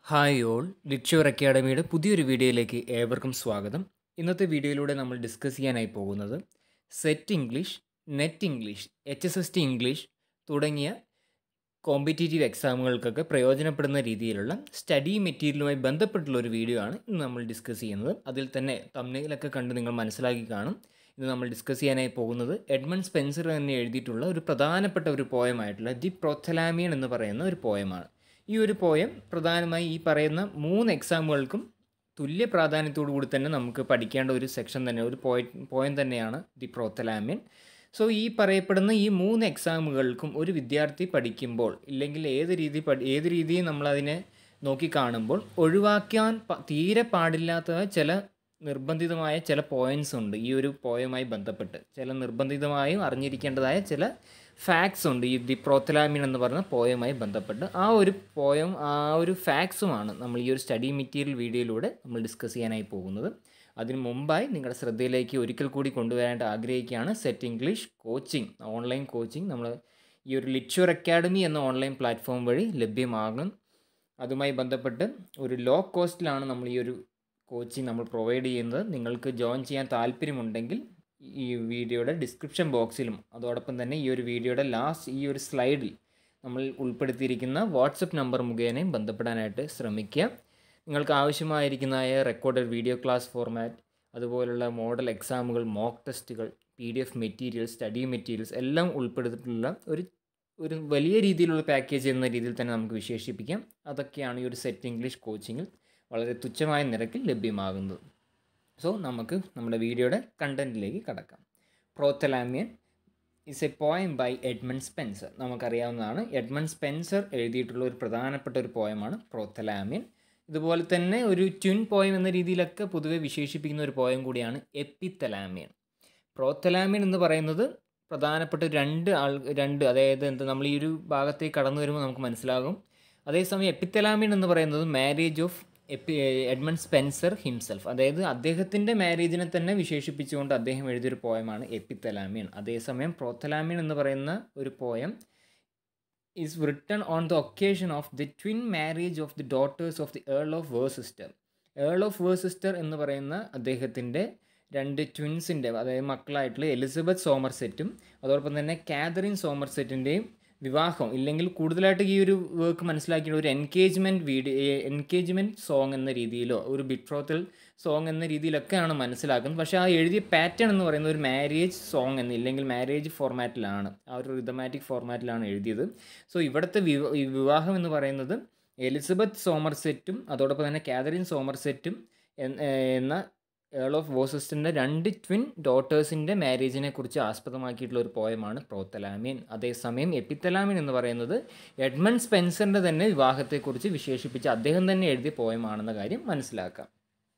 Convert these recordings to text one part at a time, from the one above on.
hi all ലിറ്റ്ഷ്യൂർ അക്കാഡമിയുടെ പുതിയൊരു വീഡിയോയിലേക്ക് ഏവർക്കും സ്വാഗതം ഇന്നത്തെ വീഡിയോയിലൂടെ നമ്മൾ ഡിസ്കസ് ചെയ്യാനായി പോകുന്നത് SET English NET English H S S T English തുടങ്ങിയ കോമ്പറ്റേറ്റീവ് എക്സാമുകൾക്കൊക്കെ പ്രയോജനപ്പെടുന്ന രീതിയിലുള്ള സ്റ്റഡി മെറ്റീരിയലുമായി ബന്ധപ്പെട്ടുള്ള ഒരു വീഡിയോ ആണ് ഇന്ന് നമ്മൾ ഡിസ്കസ് ചെയ്യുന്നത് അതിൽ തന്നെ തമ്മിലൊക്കെ കണ്ട് നിങ്ങൾ മനസ്സിലാക്കി കാണും ഇന്ന് നമ്മൾ ഡിസ്കസ് ചെയ്യാനായി പോകുന്നത് എഡ്മണ്ട് സ്പെൻസർ തന്നെ എഴുതിയിട്ടുള്ള ഒരു പ്രധാനപ്പെട്ട ഒരു പോയമായിട്ടുള്ള ദി പ്രോത്തലാമിയൻ എന്ന് പറയുന്ന ഒരു പോയമാണ് ഈ ഒരു പോയം പ്രധാനമായി ഈ പറയുന്ന മൂന്ന് എക്സാമുകൾക്കും തുല്യ പ്രാധാന്യത്തോടു കൂടി തന്നെ നമുക്ക് പഠിക്കേണ്ട ഒരു സെക്ഷൻ തന്നെ ഒരു പോയ പോയം തന്നെയാണ് ദി പ്രോത്തലാമിയൻ സോ ഈ പറയപ്പെടുന്ന ഈ മൂന്ന് എക്സാമുകൾക്കും ഒരു വിദ്യാർത്ഥി പഠിക്കുമ്പോൾ ഇല്ലെങ്കിൽ ഏത് രീതി പഠി ഏത് രീതിയിൽ നമ്മളതിനെ നോക്കി കാണുമ്പോൾ ഒഴിവാക്കാൻ പ- തീരെ പാടില്ലാത്ത ചില നിർബന്ധിതമായ ചില പോയിന്റ്സ് ഉണ്ട് ഈ ഒരു പോയവുമായി ബന്ധപ്പെട്ട് ചില നിർബന്ധിതമായും അറിഞ്ഞിരിക്കേണ്ടതായ ചില ഫാക്ട്സ് ഉണ്ട് ഈ ദി പ്രോത്തലാമിൻ എന്ന് പറയുന്ന പോയവുമായി ബന്ധപ്പെട്ട് ആ ഒരു പോയം ആ ഒരു ഫാക്ട്സുമാണ് നമ്മൾ ഈ ഒരു സ്റ്റഡി മെറ്റീരിയൽ വീഡിയോയിലൂടെ നമ്മൾ ഡിസ്കസ് ചെയ്യാനായി പോകുന്നത് അതിന് മുമ്പായി നിങ്ങളുടെ ശ്രദ്ധയിലേക്ക് ഒരിക്കൽ കൂടി കൊണ്ടുവരാനായിട്ട് ആഗ്രഹിക്കുകയാണ് SET English coaching online coaching നമ്മൾ ഈ ഒരു ലിറ്റ്ഷ്യൂർ അക്കാഡമി എന്ന ഓൺലൈൻ പ്ലാറ്റ്ഫോം വഴി ലഭ്യമാകും അതുമായി ബന്ധപ്പെട്ട് ഒരു ലോ കോസ്റ്റിലാണ് നമ്മൾ ഈ ഒരു കോച്ചിങ് നമ്മൾ പ്രൊവൈഡ് ചെയ്യുന്നത് നിങ്ങൾക്ക് ജോയിൻ ചെയ്യാൻ താല്പര്യമുണ്ടെങ്കിൽ ഈ വീഡിയോയുടെ ഡിസ്ക്രിപ്ഷൻ ബോക്സിലും അതോടൊപ്പം തന്നെ ഈ ഒരു വീഡിയോയുടെ ലാസ്റ്റ് ഈ ഒരു സ്ലൈഡിൽ നമ്മൾ ഉൾപ്പെടുത്തിയിരിക്കുന്ന വാട്സപ്പ് നമ്പർ മുഖേനയും ബന്ധപ്പെടാനായിട്ട് ശ്രമിക്കുക നിങ്ങൾക്ക് ആവശ്യമായിരിക്കുന്നതായ റെക്കോർഡഡ് വീഡിയോ ക്ലാസ് ഫോർമാറ്റ് അതുപോലുള്ള മോഡൽ എക്സാമുകൾ മോക്ക് ടെസ്റ്റുകൾ P D F materials study materials എല്ലാം ഉൾപ്പെടുത്തിയിട്ടുള്ള ഒരു ഒരു വലിയ രീതിയിലുള്ള പാക്കേജ് എന്ന രീതിയിൽ തന്നെ നമുക്ക് വിശേഷിപ്പിക്കാം അതൊക്കെയാണ് ഈ ഒരു സെറ്റ് ഇംഗ്ലീഷ് കോച്ചിങ്ങിൽ വളരെ തുച്ഛമായ നിരക്കിൽ ലഭ്യമാകുന്നത് സോ നമുക്ക് നമ്മുടെ വീഡിയോയുടെ കണ്ടൻറ്റിലേക്ക് കടക്കാം Prothalamion is a poem by Edmund Spenser നമുക്കറിയാവുന്നതാണ് എഡ്മണ്ട് സ്പെൻസർ എഴുതിയിട്ടുള്ള ഒരു പ്രധാനപ്പെട്ട ഒരു പോയമാണ് പ്രോത്തലാമിയൻ ഇതുപോലെ തന്നെ ഒരു ട്വിൻ പോയം എന്ന രീതിയിലൊക്കെ പൊതുവെ വിശേഷിപ്പിക്കുന്ന ഒരു പോയം കൂടിയാണ് എപ്പിത്തലാമിയൻ പ്രോത്തലാമിയൻ എന്ന് പറയുന്നത് പ്രധാനപ്പെട്ട രണ്ട് ആൾ രണ്ട് അതായത് എന്താ നമ്മൾ ഈ ഒരു ഭാഗത്തേക്ക് കടന്നു വരുമ്പോൾ നമുക്ക് മനസ്സിലാകും അതേസമയം എപ്പിത്തലാമിയൻ എന്ന് പറയുന്നത് മാരേജ് ഓഫ് എപ്പി എഡ്മണ്ട് സ്പെൻസർ ഹിംസെൽഫ് അതായത് അദ്ദേഹത്തിൻ്റെ മാരേജിനെ തന്നെ വിശേഷിപ്പിച്ചുകൊണ്ട് അദ്ദേഹം എഴുതിയൊരു പോയമാണ് എപ്പിത്തലാമിയൻ അതേസമയം പ്രോത്തലാമിയൻ എന്ന് പറയുന്ന ഒരു poem is written on the occasion of the twin marriage of the daughters of the Earl of Worcester Earl of Worcester എന്ന് പറയുന്ന അദ്ദേഹത്തിൻ്റെ രണ്ട് ട്വിൻസിൻ്റെ അതായത് മക്കളായിട്ടുള്ള എലിസബത്ത് സോമർസെറ്റും അതോടൊപ്പം തന്നെ കാതറിൻ സോമർസെറ്റിൻ്റെയും വിവാഹം ഇല്ലെങ്കിൽ കൂടുതലായിട്ട് ഈ ഒരു വർക്ക് മനസ്സിലാക്കിയ ഒരു എൻഗേജ്മെൻറ്റ് വീഡിയോ എൻഗേജ്മെൻറ്റ് സോങ് എന്ന രീതിയിലോ ഒരു ബിട്രോത്തൽ സോങ് എന്ന രീതിയിലൊക്കെയാണ് മനസ്സിലാക്കുന്നത് പക്ഷേ ആ എഴുതിയ പാറ്റേൺ എന്ന് പറയുന്നത് ഒരു മാരേജ് സോങ് എന്ന് ഇല്ലെങ്കിൽ മാരേജ് ഫോർമാറ്റിലാണ് ആ ഒരു റിതമാറ്റിക് ഫോർമാറ്റിലാണ് എഴുതിയത് സോ ഇവിടുത്തെ വിവ ഈ വിവാഹം എന്ന് പറയുന്നത് എലിസബത്ത് സോമർസെറ്റും അതോടൊപ്പം തന്നെ കാതറിൻ സോമർസെറ്റും എൻ- എന്ന ഏൾ ഓഫ് വോസിസ്റ്റിൻ്റെ രണ്ട് ട്വിൻ ഡോട്ടേഴ്സിൻ്റെ മാരേജിനെ കുറിച്ച് ആസ്പദമാക്കിയിട്ടുള്ള ഒരു പോയമാണ് പ്രോത്തലാമിയൻ അതേസമയം എപ്പിത്തലാമിയൻ എന്ന് പറയുന്നത് എഡ്മണ്ട് സ്പെൻസറിൻ്റെ തന്നെ വിവാഹത്തെക്കുറിച്ച് വിശേഷിപ്പിച്ച് അദ്ദേഹം തന്നെ എഴുതിയ പോയമാണെന്ന കാര്യം മനസ്സിലാക്കാം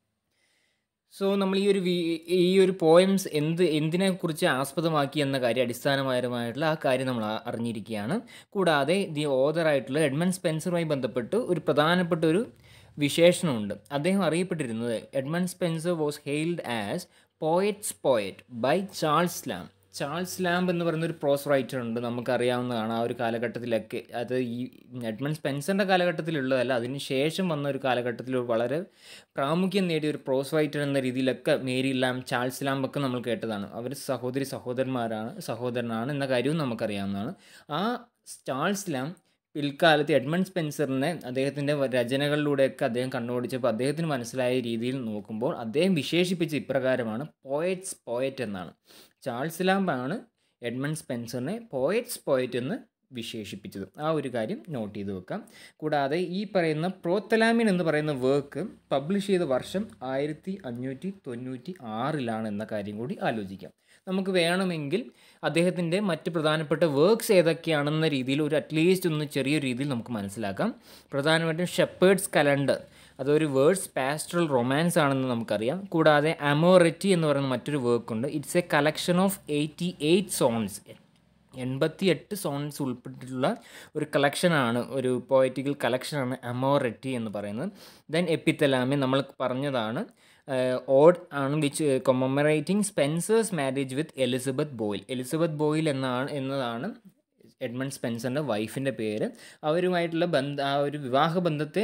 സോ നമ്മൾ ഈ ഒരു വി- ഈ ഒരു പോയംസ് എന്ത് എന്തിനെക്കുറിച്ച് ആസ്പദമാക്കി എന്ന കാര്യം അടിസ്ഥാനപരമായിട്ടുള്ള ആ കാര്യം നമ്മൾ ആ- അറിഞ്ഞിരിക്കുകയാണ് കൂടാതെ ദി ഓതറായിട്ടുള്ള എഡ്മണ്ട് സ്പെൻസറുമായി ബന്ധപ്പെട്ട് ഒരു പ്രധാനപ്പെട്ട ഒരു വിശേഷണമുണ്ട് അദ്ദേഹം അറിയപ്പെട്ടിരുന്നത് Edmund Spenser was hailed as poets poet by Charles Lamb Charles Lamb എന്ന് പറയുന്ന ഒരു പ്രോസ് റൈറ്റർ ഉണ്ട് നമുക്കറിയാവുന്നതാണ് ആ ഒരു കാലഘട്ടത്തിലൊക്കെ അത് ഈ എഡ്മണ്ട് സ്പെൻസറിൻ്റെ കാലഘട്ടത്തിലുള്ളതല്ല അതിന് ശേഷം വന്ന ഒരു കാലഘട്ടത്തിൽ ഒരു വളരെ പ്രാമുഖ്യം നേടിയ ഒരു പ്രോസ് റൈറ്റർ എന്ന രീതിയിലൊക്കെ മേരി ലാം ചാൾസ് ലാംബ് ഒക്കെ നമ്മൾ കേട്ടതാണ് അവർ സഹോദരി സഹോദരന്മാരാണ് സഹോദരനാണ് എന്ന കാര്യവും നമുക്കറിയാവുന്നതാണ് ആ ചാൾസ് ലാം പിൽക്കാലത്ത് എഡ്മണ്ട് സ്പെൻസറിനെ അദ്ദേഹത്തിൻ്റെ രചനകളിലൂടെയൊക്കെ അദ്ദേഹം കണ്ണോടിച്ചപ്പോൾ അദ്ദേഹത്തിന് മനസ്സിലായ രീതിയിൽ നോക്കുമ്പോൾ അദ്ദേഹം വിശേഷിപ്പിച്ച ഇപ്രകാരമാണ് പോയറ്റ്സ് പോയറ്റ് എന്നാണ് ചാൾസ് ലാംബാണ് എഡ്മണ്ട് സ്പെൻസറിനെ പോയറ്റ്സ് പോയറ്റ് എന്ന് വിശേഷിപ്പിച്ചത് ആ ഒരു കാര്യം നോട്ട് ചെയ്ത് വെക്കാം കൂടാതെ ഈ പറയുന്ന പ്രോത്തലാമിൻ എന്ന് പറയുന്ന വർക്ക് പബ്ലിഷ് ചെയ്ത വർഷം ആയിരത്തി അഞ്ഞൂറ്റി തൊണ്ണൂറ്റി ആറിലാണ് എന്ന കാര്യം കൂടി ആലോചിക്കാം നമുക്ക് വേണമെങ്കിൽ അദ്ദേഹത്തിൻ്റെ മറ്റ് പ്രധാനപ്പെട്ട വർക്ക്സ് ഏതൊക്കെയാണെന്ന രീതിയിൽ ഒരു അറ്റ്ലീസ്റ്റ് ഒന്ന് ചെറിയ രീതിയിൽ നമുക്ക് മനസ്സിലാക്കാം പ്രധാനമായിട്ടും ഷെപ്പേർഡ്സ് കലണ്ടർ അതൊരു വേർഡ്സ് പാസ്റ്ററൽ റൊമാൻസ് ആണെന്ന് നമുക്കറിയാം കൂടാതെ അമോററ്റി എന്ന് പറയുന്ന മറ്റൊരു വർക്ക് ഉണ്ട് it's a collection of eighty eight sonnets എൺപത്തി എട്ട് സോൺസ് ഉൾപ്പെട്ടിട്ടുള്ള ഒരു കളക്ഷനാണ് ഒരു പോയറ്റിക്കൽ കളക്ഷനാണ് അമോററ്റി എന്ന് പറയുന്നത് ദെൻ എപ്പിത്തലാമി നമ്മൾ പറഞ്ഞതാണ് ഓഡ് ആണ് which commemorating Spenser's marriage with Elizabeth Boyle Elizabeth Boyle എന്നാണ് എന്നതാണ് എഡ്മണ്ട് സ്പെൻസറിൻ്റെ വൈഫിൻ്റെ പേര് അവരുമായിട്ടുള്ള ബന്ധ ആ ഒരു വിവാഹ ബന്ധത്തെ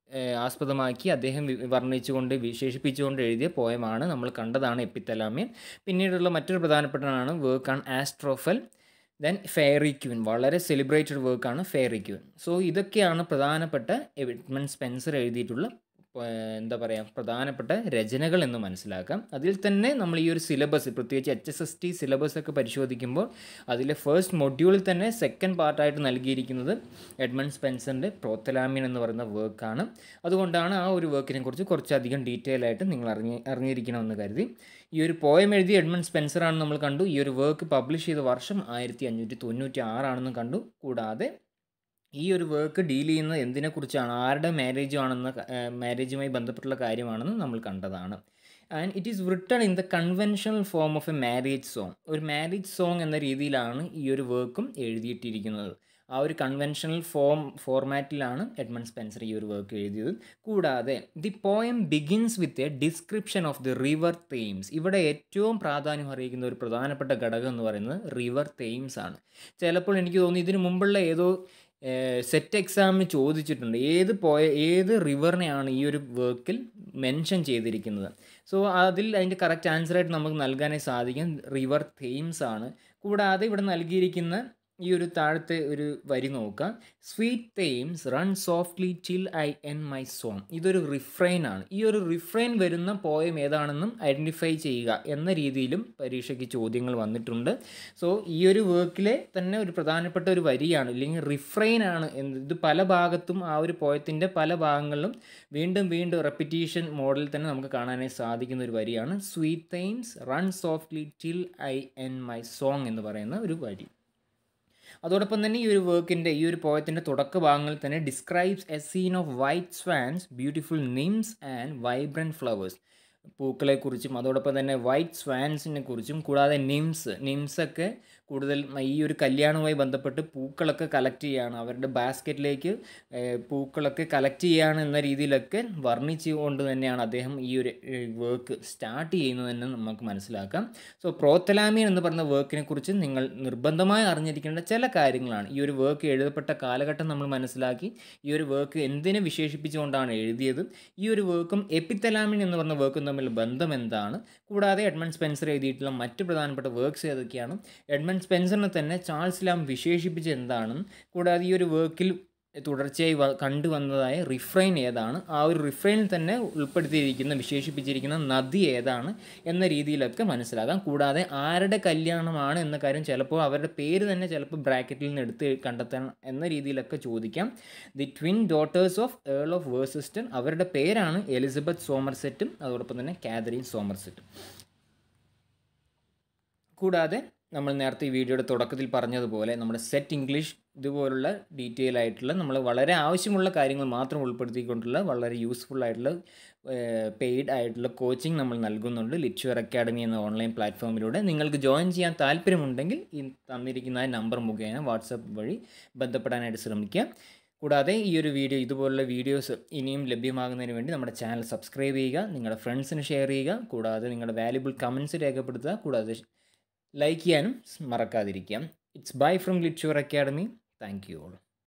ഏഹ്, ആസ്പദമാക്കി അദ്ദേഹം വി വർണ്ണിച്ചുകൊണ്ട് വിശേഷിപ്പിച്ചുകൊണ്ട് എഴുതിയ പോയമാണ് നമ്മൾ കണ്ടതാണ് എപ്പിത്തലാമിയൻ പിന്നീടുള്ള മറ്റൊരു പ്രധാനപ്പെട്ടതാണ് വർക്കാണ് ആസ്ട്രോഫൽ ദെൻ ഫെയറി ക്യൂൻ വളരെ സെലിബ്രേറ്റഡ് വർക്കാണ് ഫെയറി ക്യൂൻ സോ ഇതൊക്കെയാണ് പ്രധാനപ്പെട്ട എഡ്മണ്ട് സ്പെൻസർ എഴുതിയിട്ടുള്ള ഏഹ്, എന്താ പറയുക പ്രധാനപ്പെട്ട രചനകൾ എന്ന് മനസ്സിലാക്കാം അതിൽ തന്നെ നമ്മൾ ഈ ഒരു സിലബസ് പ്രത്യേകിച്ച് H S S T syllabus ഒക്കെ പരിശോധിക്കുമ്പോൾ അതിലെ ഫസ്റ്റ് മൊഡ്യൂളിൽ തന്നെ സെക്കൻഡ് പാർട്ടായിട്ട് നൽകിയിരിക്കുന്നത് എഡ്മണ്ട് സ്പെൻസറിൻ്റെ പ്രോത്തലാമിയൻ എന്ന് പറയുന്ന വർക്കാണ് അതുകൊണ്ടാണ് ആ ഒരു വർക്കിനെ കുറിച്ച് കുറച്ചധികം ഡീറ്റെയിൽ ആയിട്ട് നിങ്ങൾ അറിഞ്ഞ് അറിഞ്ഞിരിക്കണമെന്ന് കരുതി ഈ ഒരു പോയം എഴുതിയ എഡ്മണ്ട് സ്പെൻസറാണെന്ന് നമ്മൾ കണ്ടു ഈ ഒരു വർക്ക് പബ്ലിഷ് ചെയ്ത വർഷം ആയിരത്തി അഞ്ഞൂറ്റി തൊണ്ണൂറ്റി ആറാണെന്ന് കണ്ടു കൂടാതെ ഈ ഒരു വർക്ക് ഡീൽ ചെയ്യുന്നത് എന്തിനെക്കുറിച്ചാണ് ആരുടെ മാരേജ് ആണെന്ന് മാരേജുമായി ബന്ധപ്പെട്ടുള്ള കാര്യമാണെന്ന് നമ്മൾ കണ്ടതാണ് and it is written in the conventional form of a marriage song ഒരു മാരേജ് സോങ് എന്ന രീതിയിലാണ് ഈ ഒരു വർക്കും എഴുതിയിട്ടിരിക്കുന്നത് ആ ഒരു കൺവെൻഷണൽ ഫോം ഫോർമാറ്റിലാണ് എഡ്മണ്ട് സ്പെൻസർ ഈ ഒരു വർക്ക് എഴുതിയത് കൂടാതെ the poem begins with a description of the river Thames ഇവിടെ ഏറ്റവും പ്രാധാന്യം അറിയിക്കുന്ന ഒരു പ്രധാനപ്പെട്ട ഘടകം എന്ന് പറയുന്നത് റിവർ തെയിംസ് ആണ് ചിലപ്പോൾ എനിക്ക് തോന്നുന്നു ഇതിനു മുമ്പുള്ള ഏതോ സെറ്റ് എക്സാമിന് ചോദിച്ചിട്ടുണ്ട് ഏത് പോയ ഏത് റിവറിനെയാണ് ഈ ഒരു വർക്കിൽ മെൻഷൻ ചെയ്തിരിക്കുന്നത് സോ അതിൽ അതിൻ്റെ കറക്റ്റ് ആൻസറായിട്ട് നമുക്ക് നൽകാനായി സാധിക്കും റിവർ തെയിംസ് ആണ് കൂടാതെ ഇവിടെ നൽകിയിരിക്കുന്ന ഈ ഒരു താഴത്തെ ഒരു വരി നോക്കാം sweet Thames run softly till I end my song ഇതൊരു റിഫ്രെയിൻ ആണ് ഈ ഒരു റിഫ്രെയിൻ വരുന്ന പോയം ഏതാണെന്നും ഐഡൻറ്റിഫൈ ചെയ്യുക എന്ന രീതിയിലും പരീക്ഷയ്ക്ക് ചോദ്യങ്ങൾ വന്നിട്ടുണ്ട് സോ ഈ ഒരു വർക്കിലെ തന്നെ ഒരു പ്രധാനപ്പെട്ട ഒരു വരിയാണ് ഇല്ലെങ്കിൽ റിഫ്രെയിൻ ആണ് എന്ത് ഇത് പല ഭാഗത്തും ആ ഒരു പോയത്തിൻ്റെ പല ഭാഗങ്ങളിലും വീണ്ടും വീണ്ടും റെപ്പിറ്റീഷൻ മോഡലിൽ തന്നെ നമുക്ക് കാണാനായി സാധിക്കുന്ന ഒരു വരിയാണ് sweet Thames run softly till I end my song എന്ന് പറയുന്ന ഒരു വരി അതോടൊപ്പം തന്നെ ഈ ഒരു വർക്കിൻ്റെ ഈ ഒരു പോയത്തിൻ്റെ തുടക്ക ഭാഗങ്ങളിൽ തന്നെ describes a scene of white swans beautiful nymphs and vibrant flowers പൂക്കളെക്കുറിച്ചും അതോടൊപ്പം തന്നെ വൈറ്റ് സ്വാൻസിനെ കുറിച്ചും കൂടാതെ നിംസ് നിംസൊക്കെ കൂടുതൽ ഈ ഒരു കല്യാണവുമായി ബന്ധപ്പെട്ട് പൂക്കളൊക്കെ കളക്ട് ചെയ്യുകയാണ് അവരുടെ ബാസ്ക്കറ്റിലേക്ക് പൂക്കളൊക്കെ കളക്ട് ചെയ്യുകയാണ് എന്ന രീതിയിലൊക്കെ വർണ്ണിച്ചുകൊണ്ട് തന്നെയാണ് അദ്ദേഹം ഈ ഒരു വർക്ക് സ്റ്റാർട്ട് ചെയ്യുന്നതെന്ന് നമുക്ക് മനസ്സിലാക്കാം സോ പ്രോത്തലാമിയൻ എന്ന് പറഞ്ഞ വർക്കിനെ കുറിച്ച് നിങ്ങൾ നിർബന്ധമായി അറിഞ്ഞിരിക്കേണ്ട ചില കാര്യങ്ങളാണ് ഈ ഒരു വർക്ക് എഴുതപ്പെട്ട കാലഘട്ടം നമ്മൾ മനസ്സിലാക്കി ഈ ഒരു വർക്ക് എന്തിനെ വിശേഷിപ്പിച്ചുകൊണ്ടാണ് എഴുതിയത് ഈ ഒരു വർക്കും എപ്പിത്തലാമിൻ എന്ന് പറഞ്ഞ വർക്കും തമ്മിൽ ബന്ധം എന്താണ് കൂടാതെ എഡ്മണ്ട് സ്പെൻസർ എഴുതിയിട്ടുള്ള മറ്റ് പ്രധാനപ്പെട്ട വർക്ക്സ് ഏതൊക്കെയാണ് എഡ്മണ്ട് സ്പെൻസറിനെ തന്നെ ചാൾസ് ലാം വിശേഷിപ്പിച്ച് എന്താണെന്നും കൂടാതെ ഈ ഒരു വർക്കിൽ തുടർച്ചയായി വ കണ്ടുവന്നതായ റിഫ്രെയിൻ ഏതാണ് ആ ഒരു റിഫ്രെയിനിൽ തന്നെ ഉൾപ്പെടുത്തിയിരിക്കുന്ന വിശേഷിപ്പിച്ചിരിക്കുന്ന നദി ഏതാണ് എന്ന രീതിയിലൊക്കെ മനസ്സിലാകാം കൂടാതെ ആരുടെ കല്യാണമാണ് എന്ന കാര്യം ചിലപ്പോൾ അവരുടെ പേര് തന്നെ ചിലപ്പോൾ ബ്രാക്കറ്റിൽ നിന്ന് എടുത്ത് കണ്ടെത്താൻ എന്ന രീതിയിലൊക്കെ ചോദിക്കാം the twin daughters of Earl of Worcester അവരുടെ പേരാണ് എലിസബത്ത് സോമർസെറ്റും അതോടൊപ്പം തന്നെ കാതറിൻ സോമർസെറ്റും കൂടാതെ നമ്മൾ നേരത്തെ ഈ വീഡിയോയുടെ തുടക്കത്തിൽ പറഞ്ഞതുപോലെ നമ്മുടെ സെറ്റ് ഇംഗ്ലീഷ് ഇതുപോലുള്ള ഡീറ്റെയിൽ ആയിട്ടുള്ള നമ്മൾ വളരെ ആവശ്യമുള്ള കാര്യങ്ങൾ മാത്രം ഉൾപ്പെടുത്തിക്കൊണ്ടുള്ള വളരെ യൂസ്ഫുൾ ആയിട്ടുള്ള പെയ്ഡ് ആയിട്ടുള്ള കോച്ചിങ് നമ്മൾ നൽകുന്നുണ്ട് ലിറ്റ്വർ അക്കാഡമി എന്ന ഓൺലൈൻ പ്ലാറ്റ്ഫോമിലൂടെ നിങ്ങൾക്ക് ജോയിൻ ചെയ്യാൻ താല്പര്യമുണ്ടെങ്കിൽ ഈ തന്നിരിക്കുന്ന നമ്പർ മുഖേന വാട്സപ്പ് വഴി ബന്ധപ്പെടാനായിട്ട് ശ്രമിക്കുക കൂടാതെ ഈ ഒരു വീഡിയോ ഇതുപോലുള്ള വീഡിയോസ് ഇനിയും ലഭ്യമാകുന്നതിന് വേണ്ടി നമ്മുടെ ചാനൽ സബ്സ്ക്രൈബ് ചെയ്യുക നിങ്ങളുടെ ഫ്രണ്ട്സിന് ഷെയർ ചെയ്യുക കൂടാതെ നിങ്ങളുടെ വാല്യുബിൾ കമൻസ് രേഖപ്പെടുത്തുക കൂടാതെ ലൈക്ക് ചെയ്യാനും മറക്കാതിരിക്കാം ഇറ്റ്സ് ബൈ ഫ്രം ലിറ്റ്വർ അക്കാഡമി താങ്ക് യു ഓൾ